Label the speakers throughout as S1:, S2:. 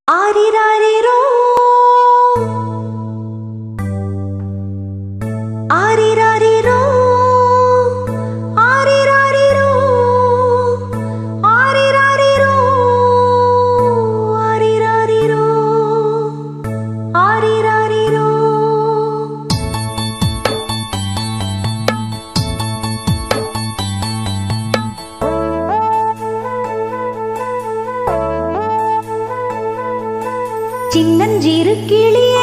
S1: ஆரிராரிரோ ஆரிராரிரோ ஆரிராரிரோ ஆரிராரிரோ ஆரிராரிரோ ஆரிராரிரோ சின்னஞ்சிறு கிளியே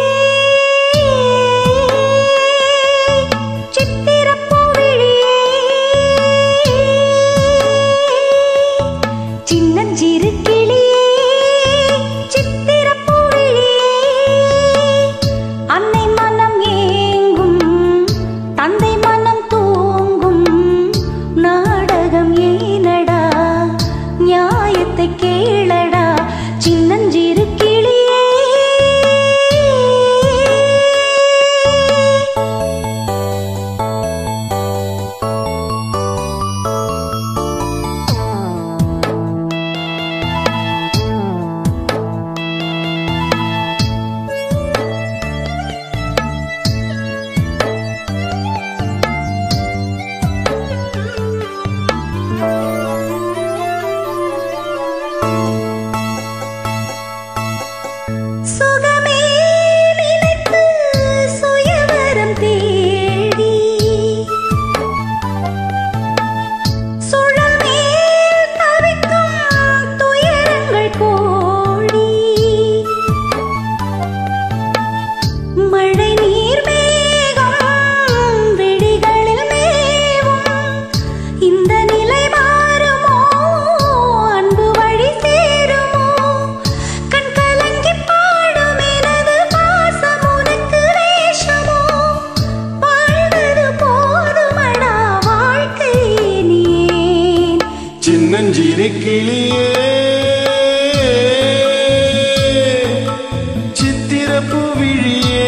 S1: சித்திரப்பூவிழியே சின்னஞ்சிறு கிளியே சித்திரப்பூவிழியே அன்னை மனம் ஏங்கும் தந்தை மனம் தூங்கும் நாடகம் ஏனடா நியாயத்தை கேளடா சின்னஞ்சிறு கிளியே சுகமே நினைத்து சுயவரம் தேடி சுழல் மேல் தவிக்கும் துயரங்கள் கோடி மழை நீர் மேகம் விழிகளில் மேவும் இந்த நிலை மாறுமோ அன்பு வழி சேருமோ கண் கலங்கி பாடும் எனது பாசம் உனக்கு வேஷமோ வாழ்வது போதுமடா வாழ்க்கை நீ ஏன்
S2: சின்னஞ்சிறு கிளியே சித்திரப்பு விழியே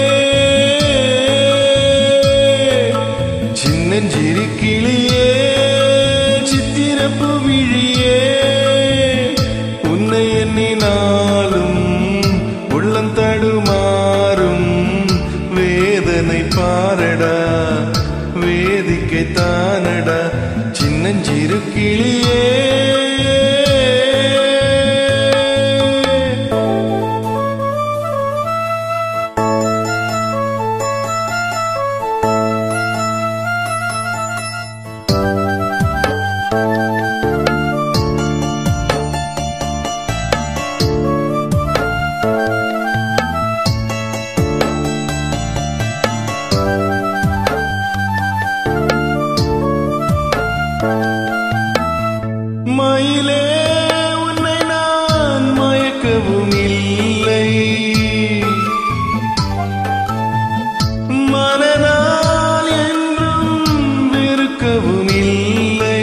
S2: சின்னஞ்சிறு கிளியே சித்திரப்பு விழியே உன்னை எண்ணினாலும் உள்ளம் தடுமாறும் வேதனை பாரடா வேதிக்கை தானடா சின்னஞ்சிறு கிளியே மயிலே உன்னை நான் மயக்கவும் இல்லை மனதால் என்றும் வெறுக்கவும் இல்லை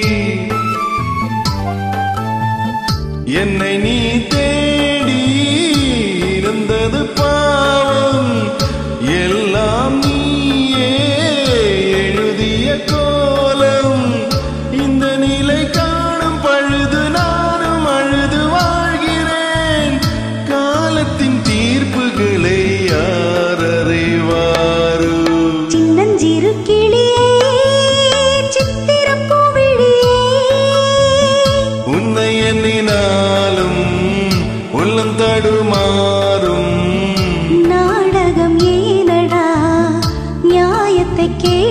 S2: என்னை நீ தேடி இருந்தது பாவம் எல்லாம் நீயே எழுதிய கோலம் இந்த நிலை காணும் பழுது நானும் அழுது வாழ்கிறேன் காலத்தின் தீர்ப்புகளை யார் அறிவாரோ
S1: சின்னஞ்சிறு கிளியே சித்திரப்பூவிழியே
S2: உன்னை எண்ணினாலும் உள்ளம் தடுமாறும்
S1: நாடகம் ஏனடா நியாயத்தை கே